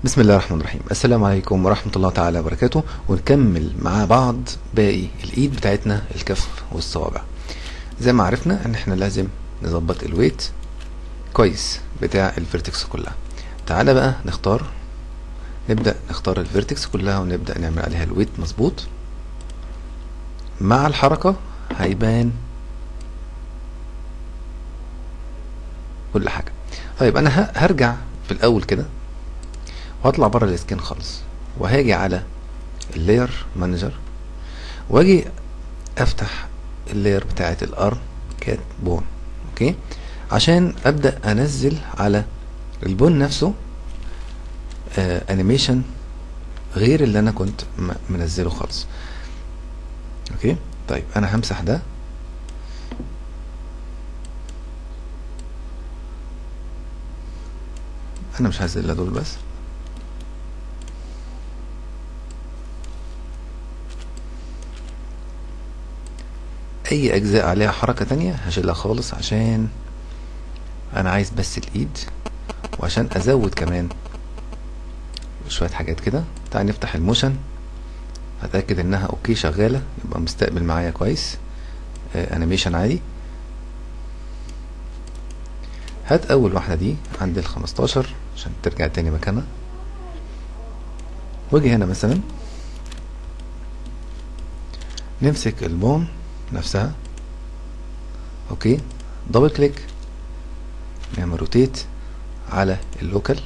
بسم الله الرحمن الرحيم السلام عليكم ورحمة الله تعالى وبركاته ونكمل مع بعض باقي الايد بتاعتنا الكف والصوابع زي ما عرفنا ان احنا لازم نظبط الويت كويس بتاع الفيرتكس كلها تعالى بقى نختار نبدأ نختار الفيرتكس كلها ونبدأ نعمل عليها الويت مظبوط مع الحركة هيبان كل حاجة طيب انا ه- هرجع في الاول كده وهطلع بره السكين خالص وهاجي على اللاير مانجر واجي افتح اللاير بتاعت الارم كات بون اوكي عشان ابدا انزل على البون نفسه آه انيميشن غير اللي انا كنت م- منزله خالص اوكي طيب انا همسح ده انا مش عايز الا دول بس اي اجزاء عليها حركة تانية هشيلها خالص عشان انا عايز بس الايد وعشان ازود كمان شوية حاجات كده تعال نفتح الموشن اتاكد انها اوكي شغالة يبقى مستقبل معايا كويس آه انيميشن عادي هات اول واحدة دي عند الخمستاشر عشان ترجع تاني مكانها واجي هنا مثلا نمسك البون نفسها اوكي دبل كليك نعمل روتيت على اللوكال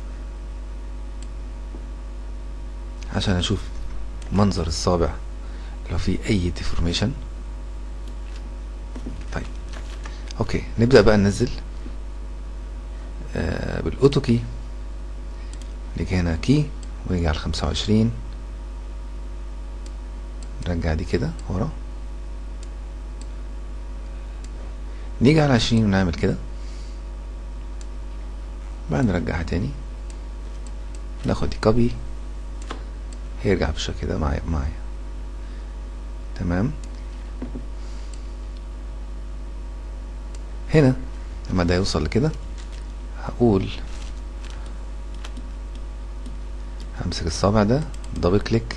عشان اشوف منظر الصابع لو في اي ديفورميشن طيب اوكي نبدأ بقى ننزل آه بالاوتو كي نيجي هنا كي ونيجي على خمسة وعشرين نرجع دي كده ورا نيجي على عشرين ونعمل كده بعد نرجعها تاني ناخد دي كوبي هيرجع بالشكل ده معايا معايا تمام هنا لما ده يوصل لكده هقول همسك الصابع ده دبل كليك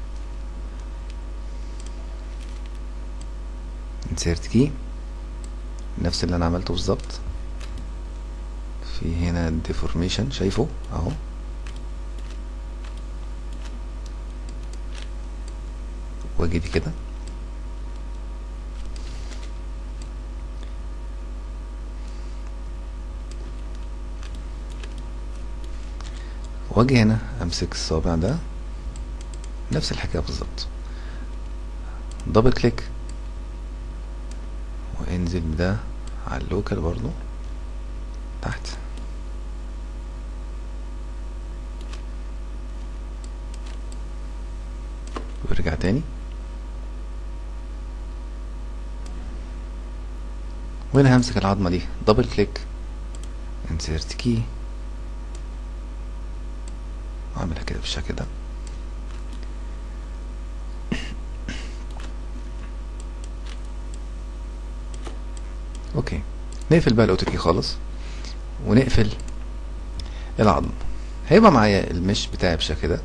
انسيرت كي نفس اللي انا عملته بالظبط في هنا ديفورميشن شايفه اهو واجي دي كده واجي هنا امسك الصابع ده نفس الحكايه بالظبط دبل كليك وانزل بده على اللوكال برضو تحت ويرجع تاني وهنا همسك العظمة دي دبل كليك انسيرت كي اعملها كده بالشكل ده اوكي نقفل بقى الاوتو كي خالص ونقفل العظم هيبقى معايا المش بتاعي بالشكل ده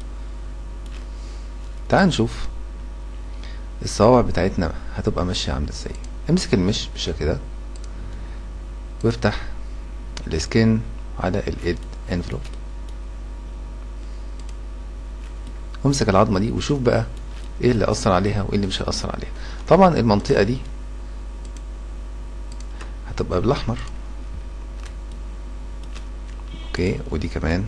تعال نشوف الصوابع بتاعتنا هتبقى ماشية عاملة ازاي امسك المش بالشكل ده وافتح السكين على الايد انفلوب وامسك العظمة دي وشوف بقى ايه اللي اثر عليها وايه اللي مش هيأثر عليها طبعا المنطقة دي هتبقى بالاحمر اوكي ودي كمان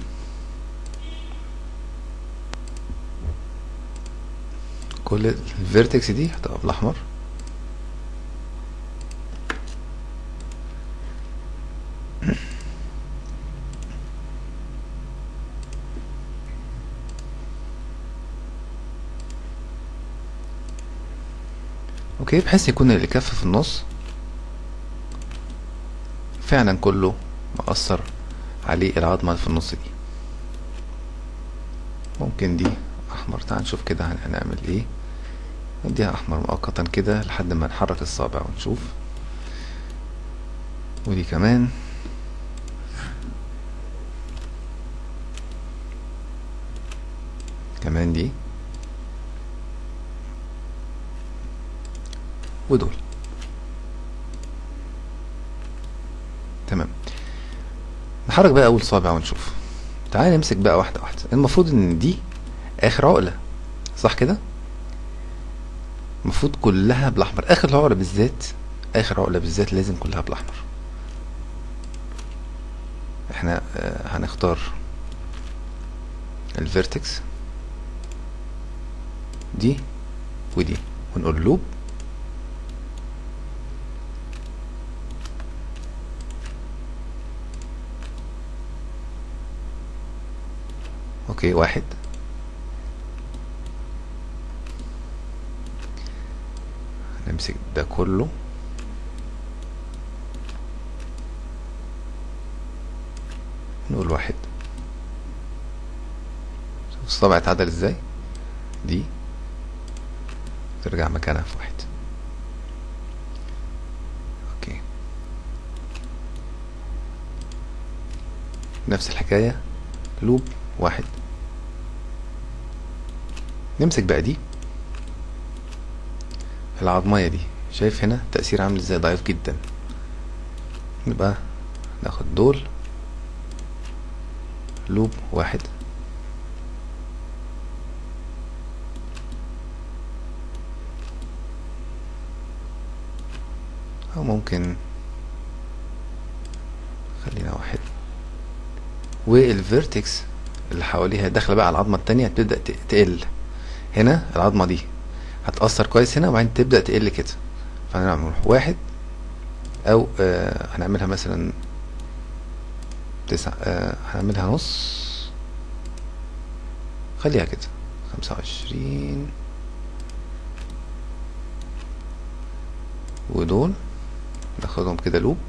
كل الفيرتكس دي هتبقى بالاحمر اوكي بحيث يكون الكف في النص فعلا كله مأثر عليه العظمة في النص دي ممكن دي احمر تعال نشوف كده هن- هنعمل ايه نديها احمر مؤقتا كده لحد ما نحرك الصابع ونشوف ودي كمان كمان دي ودول تمام نحرك بقى اول صابع ونشوف تعالى نمسك بقى واحده واحده المفروض ان دي اخر عقله صح كده المفروض كلها بالاحمر اخر عقله بالذات اخر عقله بالذات لازم كلها بالاحمر احنا آه هنختار الفيرتكس دي ودي ونقول لوب اوكي واحد نمسك ده كله نقول واحد شوف الصابع اتعدل ازاي دي ترجع مكانها في واحد اوكي نفس الحكاية لوب واحد نمسك بقى دي العظمية دي شايف هنا التأثير عامل ازاي ضعيف جدا نبقى ناخد دول لوب واحد او ممكن خلينا واحد والفيرتكس اللي حواليها داخله بقى على العظمه التانية تبدا تقل هنا العظمه دي هتأثر كويس هنا وبعدين تبدأ تقل كده فهنعمل واحد أو آه هنعملها مثلا تسعة آه هنعملها نص خليها كده خمسة وعشرين ودول ناخدهم كده لوب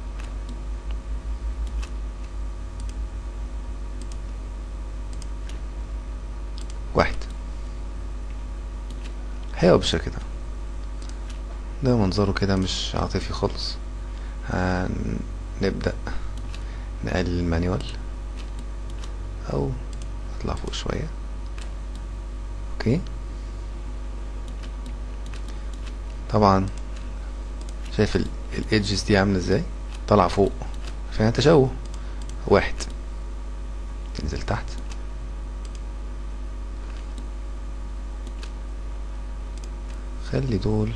واحد هيبقى بالشكل ده ده منظره كده مش عاطفي خالص هنبدأ نقلل المانيوال او نطلع فوق شوية اوكي طبعا شايف الايدجز دي عاملة ازاي طالعة فوق فيها تشوه واحد تنزل تحت خلي دول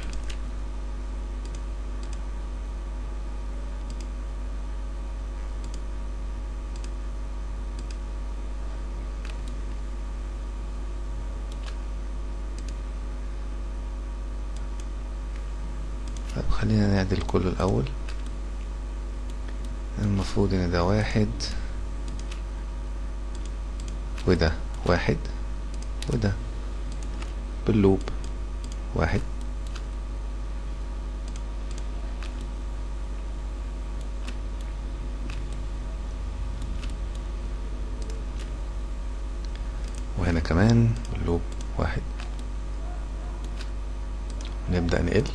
طيب خلينا نعدل كله الأول المفروض ان ده واحد وده واحد وده باللوب واحد وهنا كمان اللوب واحد نبدأ نقل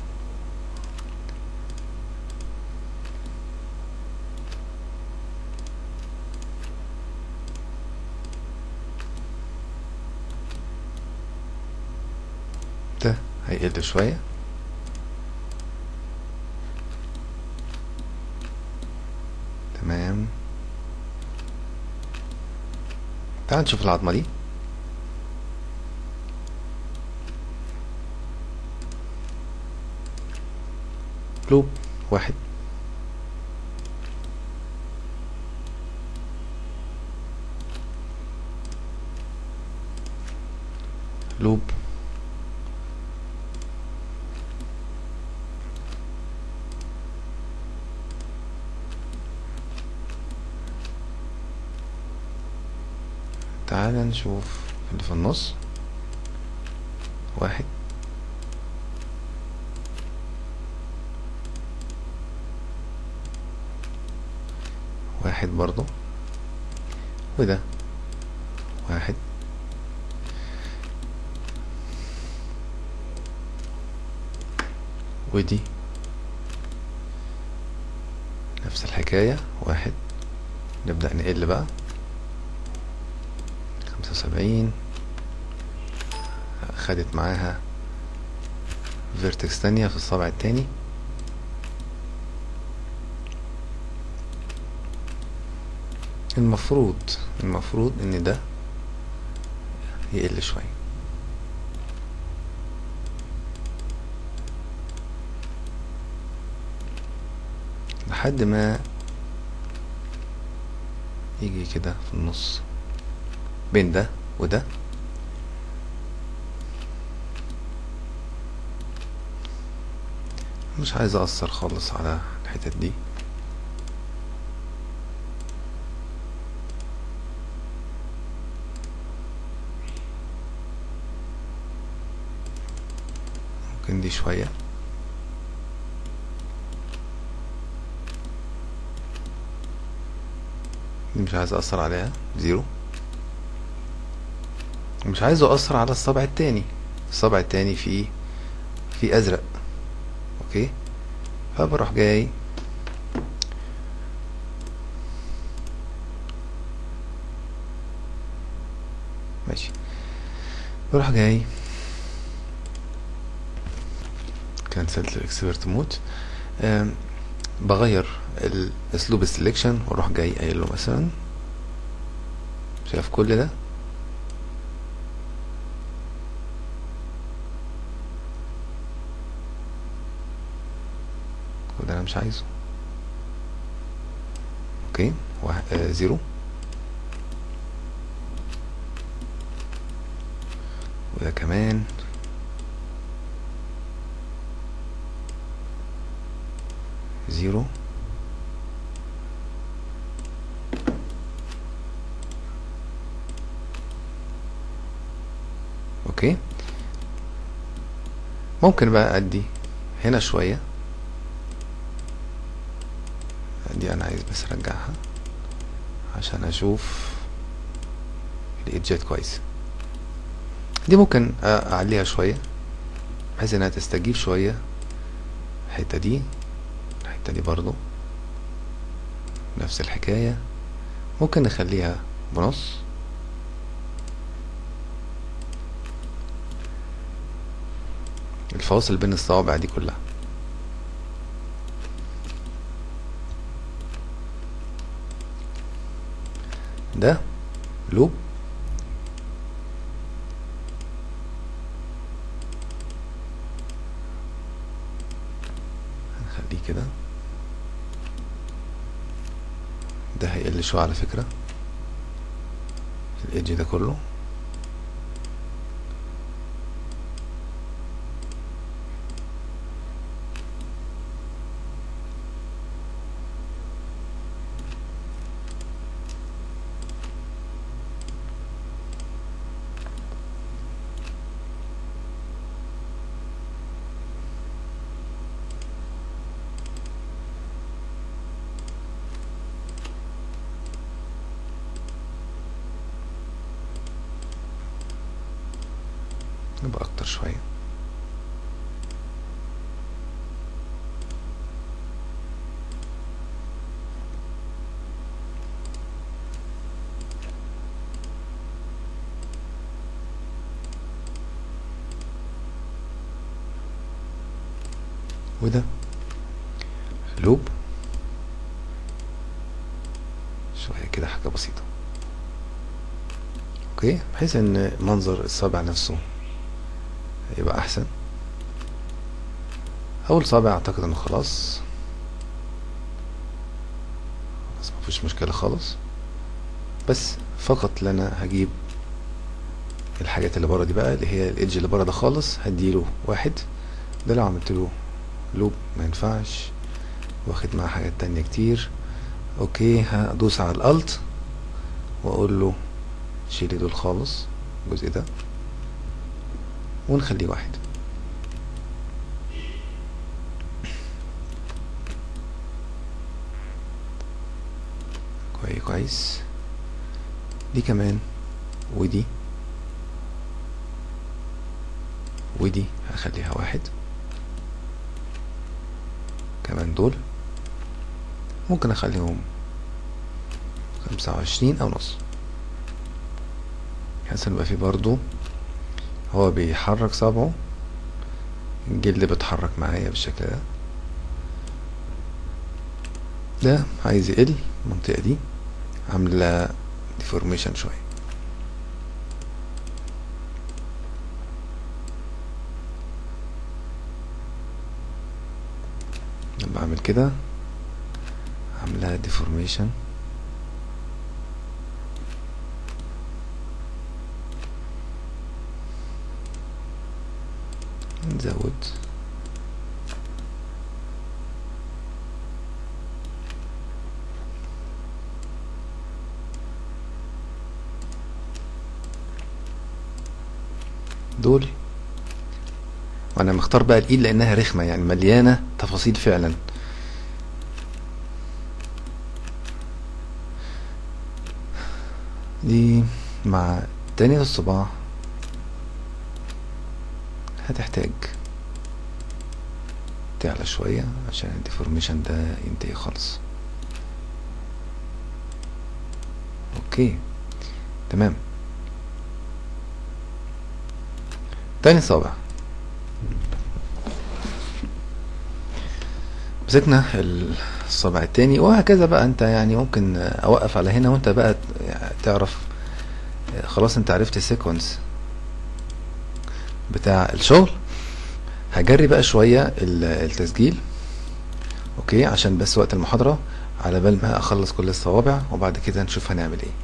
ده هيقل شوية تمام تعال نشوف العظمة دي لوب واحد لوب تعال نشوف اللي في النص واحد واحد برضو وده واحد ودي نفس الحكاية واحد نبدأ نقل بقى خمسة وسبعين خدت معاها فيرتكس تانية في الصابع التاني المفروض المفروض ان ده يقل شوية لحد ما يجي كده في النص بين ده وده مش عايز اقصر خالص على الحتت دي ممكن دي شوية دي مش عايز اقصر عليها زيرو مش عايز اقصر على الصبع التاني الصبع التاني فيه فيه ازرق اوكي فبروح جاي ماشي بروح جاي كنسلت الاكسبرت مود بغير اسلوب السلكشن واروح جاي قايل له مثلا شايف كل ده وده انا مش عايزه اوكي واحد آه زيرو وده كمان زيرو اوكي ممكن بقى ادي هنا شوية دي انا عايز بس ارجعها عشان اشوف الايدجات كويس دي ممكن اعليها شوية بحيث انها تستجيب شوية الحتة دي الحتة دي برضو نفس الحكاية ممكن نخليها بنص الفواصل بين الصوابع دي كلها ده لوب هنخليه كده ده هيقل شوية على فكرة في الايدج ده كله نبقى اكتر شوية وده لوب شوية كده حاجة بسيطة اوكي بحيث ان منظر الصابع نفسه يبقى احسن اول صابع اعتقد انه خلاص بس مفيش مشكلة خالص بس فقط لنا هجيب الحاجات اللي بره دي بقى اللي هي الايدج اللي بره ده خالص هديله واحد ده لو عملت له لوب ما ينفعش واخد معاه حاجات تانية كتير اوكي هدوس على الالت واقول له شيلي دول خالص الجزء ده ونخليه واحد كويس كويس دي كمان ودي ودي هخليها واحد كمان دول ممكن اخليهم خمسة وعشرين او نص بحيث يبقى في برضو هو بيحرك صابعه الجلد بيتحرك معايا بالشكل ده ده عايز يقل المنطقة دي عاملة ديفورميشن شوية لما اعمل كده عاملها ديفورميشن نزود دول وانا مختار بقى الايد لانها رخمه يعني مليانه تفاصيل فعلا دي مع تانية الصباع هتحتاج تعلى شوية عشان الديفورميشن ده ينتهي خالص اوكي تمام تاني صابع مسكنا الصابع التاني وهكذا بقى انت يعني ممكن اوقف على هنا وانت بقى تعرف خلاص انت عرفت السيكونس بتاع الشغل هجري بقى شوية التسجيل اوكي عشان بس وقت المحاضرة على بال ما اخلص كل الصوابع وبعد كده نشوف هنعمل ايه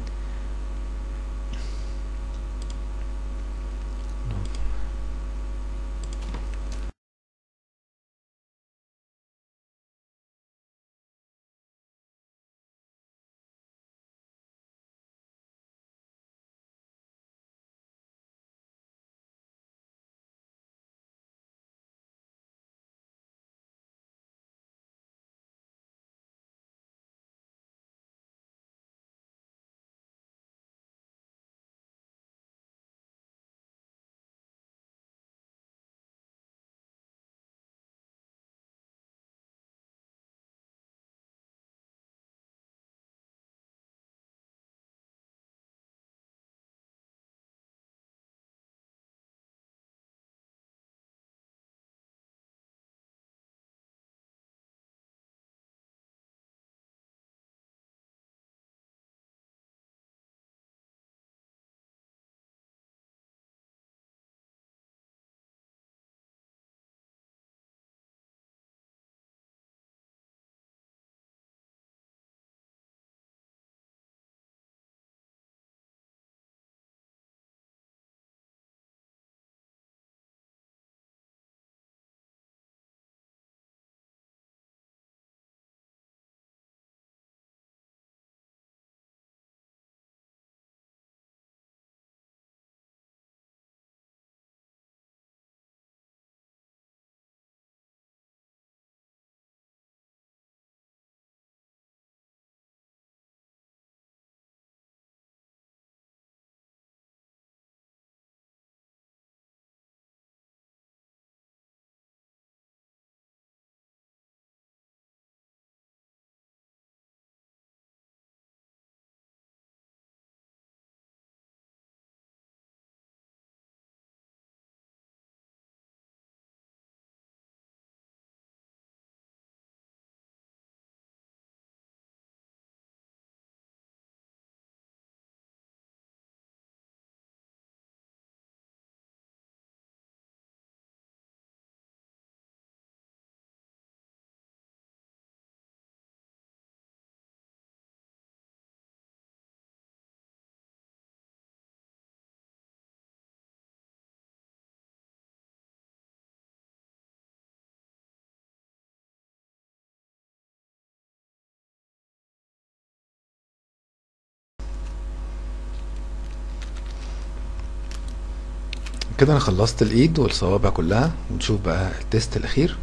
كده انا خلصت الايد والصوابع كلها ونشوف بقى التيست الاخير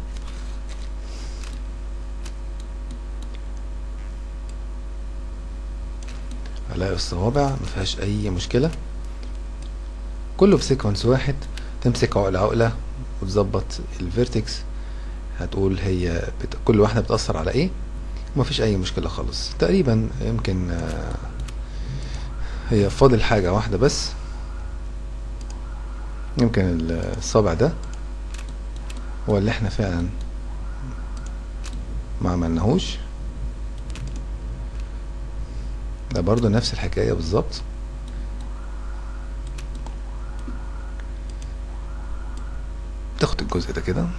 هلاقي الصوابع مفيهاش اي مشكلة كله في سيكونس واحد تمسك عقلة عقلة وتظبط الفيرتكس هتقول هي بت... كل واحدة بتأثر على ايه ومفيش اي مشكلة خالص تقريبا يمكن آه، هي فاضل حاجة واحدة بس يمكن الصابع ده هو اللي احنا فعلا ما عملناهوش ده برضو نفس الحكاية بالظبط تاخد الجزء ده كده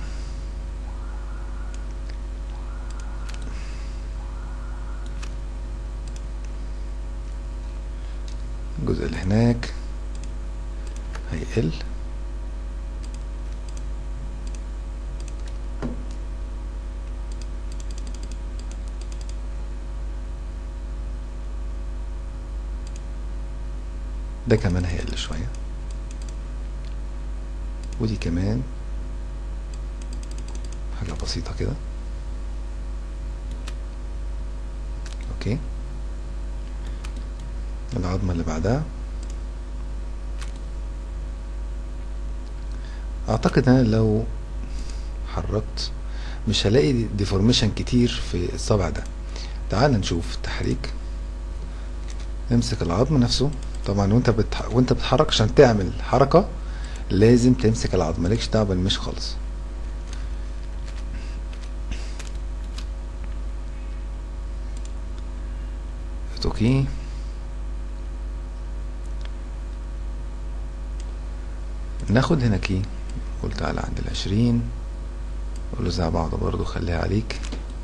الجزء اللي هناك هيقل ده كمان هيقل شوية ودي كمان حاجة بسيطة كده اوكي العظمة اللي بعدها اعتقد انا لو حركت مش هلاقي ديفورميشن كتير في الصبع ده تعال نشوف التحريك نمسك العظم نفسه طبعا وانت بتح... وانت بتحرك عشان تعمل حركة لازم تمسك العظم مالكش دعوه بالمش خالص اوكي ناخد هنا كي قول تعالى عند العشرين قول له زي بعض برضو خليها عليك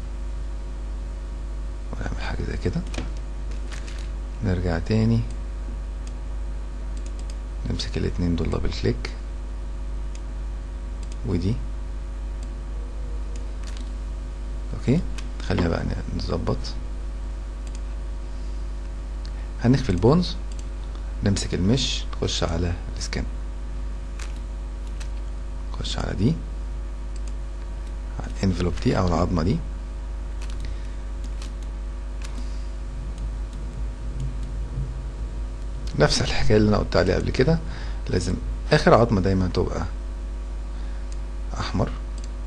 ونعمل حاجة زي كده نرجع تاني نمسك الاتنين دول دبل كليك ودي اوكي خلينا بقى نظبط هنخفي البونز نمسك المش نخش على السكان نخش على دي على الانفلوب دي او العظمه دي نفس الحكايه اللي انا قلت عليها قبل كده لازم اخر عظمه دايما تبقى احمر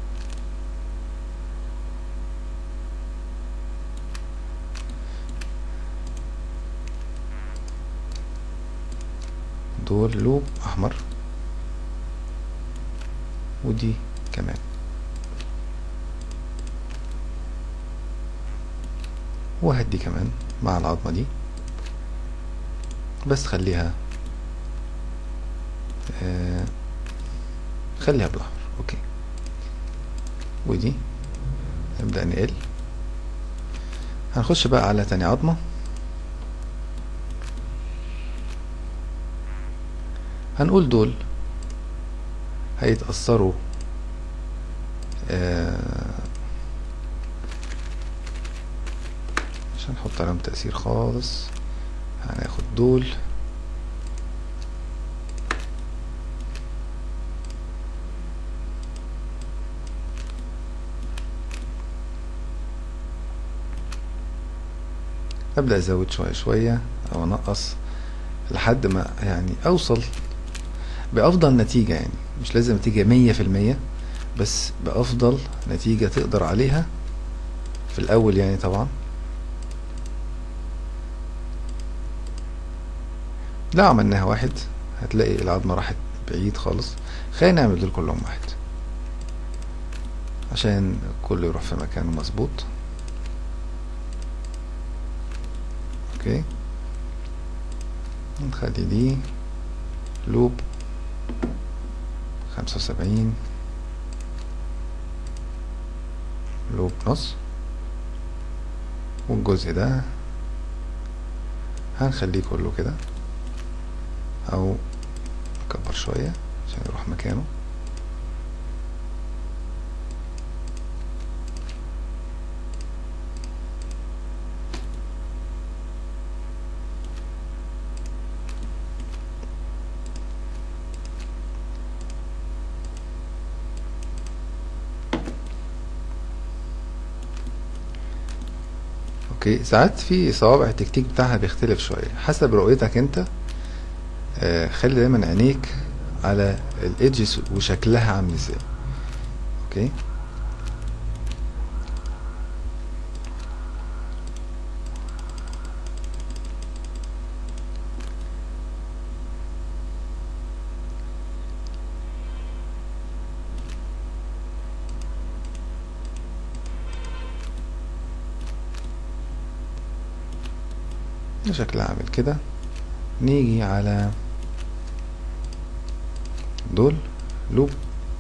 دول لوب احمر ودي كمان وهدي كمان مع العظمة دي بس خليها آه خليها بالاحمر اوكي ودي نبدأ نقل هنخش بقى على تاني عظمة هنقول دول هيتأثروا آه عشان نحط عليهم تأثير خالص هناخد دول ابدا ازود شويه شويه او انقص لحد ما يعني اوصل بافضل نتيجه يعني مش لازم نتيجه مية في المية بس بافضل نتيجه تقدر عليها في الاول يعني طبعا لو عملناها واحد هتلاقي العظمه راحت بعيد خالص خلينا نعمل دول كلهم واحد عشان كله يروح في مكانه مظبوط اوكي نخلي دي لوب خمسة وسبعين لوب نص والجزء ده هنخليه كله كده او نكبر شوية عشان يروح مكانه اوكي ساعات في صوابع التكتيك بتاعها بيختلف شوية حسب رؤيتك انت آه خلي دايما عينيك على الايدجز وشكلها عامل ازاي اوكي شكلها عامل كده نيجي على دول لوب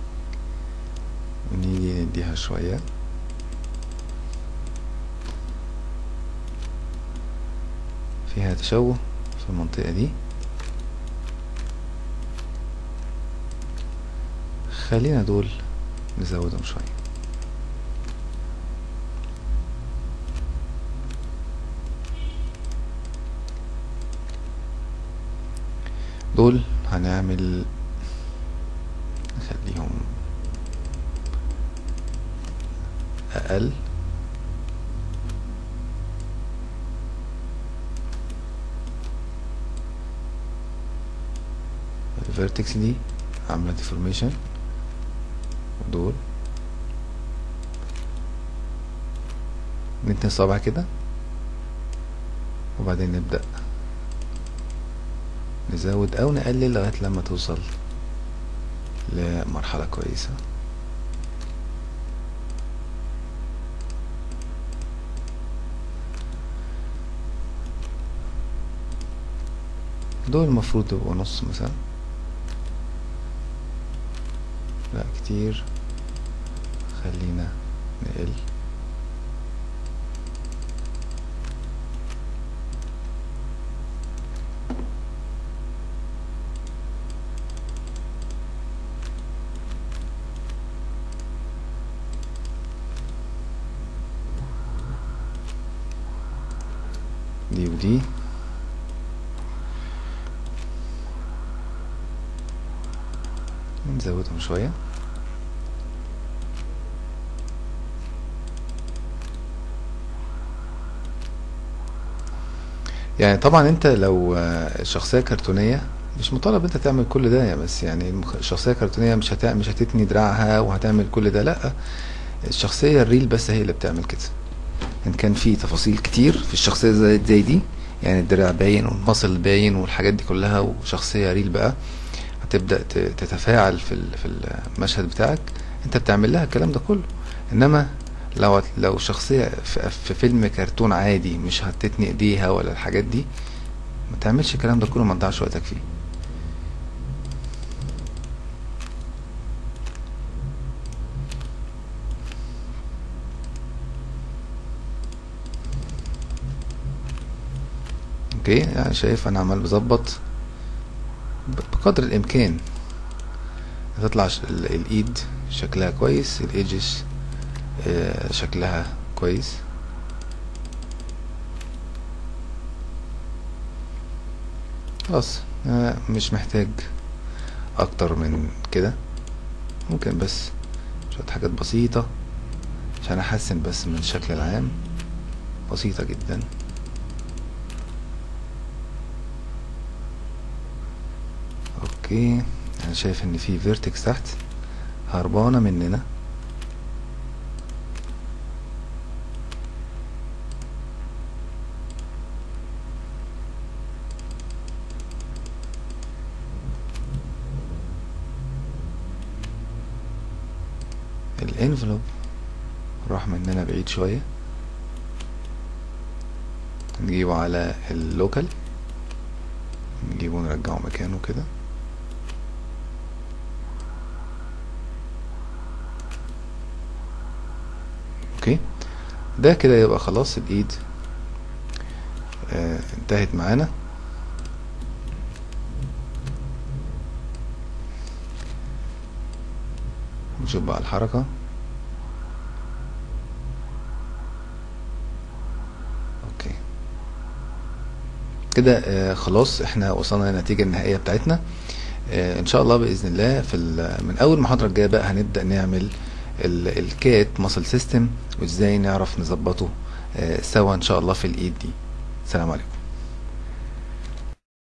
ونيجي نديها شوية فيها تشوه في المنطقة دي خلينا دول نزودهم شوية دول هنعمل نخليهم أقل الفيرتكس دي عاملة ديفورميشن ودول نتني صابع كده وبعدين نبدأ نزود او نقلل لغاية لما توصل لمرحلة كويسة دول المفروض يبقوا نص مثلا لا كتير خلينا نقل دي ودي نزودهم شوية يعني طبعا انت لو آه، شخصية كرتونية مش مطالب انت تعمل كل ده يعني بس يعني المخ- الشخصية الكرتونية مش هتع... مش هتتني دراعها وهتعمل كل ده لا الشخصية الريل بس هي اللي بتعمل كده ان كان في تفاصيل كتير في الشخصية زي, زي دي يعني الدراع باين والمصل باين والحاجات دي كلها وشخصية ريل بقى هتبدأ ت- تتفاعل في ال- في المشهد بتاعك انت بتعمل لها الكلام ده كله انما لو لو شخصية في, في فيلم كرتون عادي مش هتتني ايديها ولا الحاجات دي ما تعملش الكلام ده كله ما تضيعش وقتك فيه اوكي يعني شايف انا عمال بظبط ب- بقدر الامكان هتطلع ش- ال- الايد شكلها كويس الايدجز آه، شكلها كويس خلاص أنا مش محتاج اكتر من كده ممكن بس شوية حاجات بسيطة عشان احسن بس من الشكل العام بسيطة جدا اوكي انا شايف ان في فيرتكس تحت هربانة مننا الانفلوب راح مننا بعيد شوية نجيبه على اللوكال نجيبه ونرجعه مكانه كده اوكي ده كده يبقى خلاص الايد آه انتهت معانا نشوف بقى الحركة اوكي كده آه خلاص احنا وصلنا للنتيجة النهائية بتاعتنا آه ان شاء الله بإذن الله في ال- من اول محاضرة الجاية بقى هنبدأ نعمل ال- الكات ماسل سيستم وازاي نعرف نظبطه آه سوا ان شاء الله في الايد دي السلام عليكم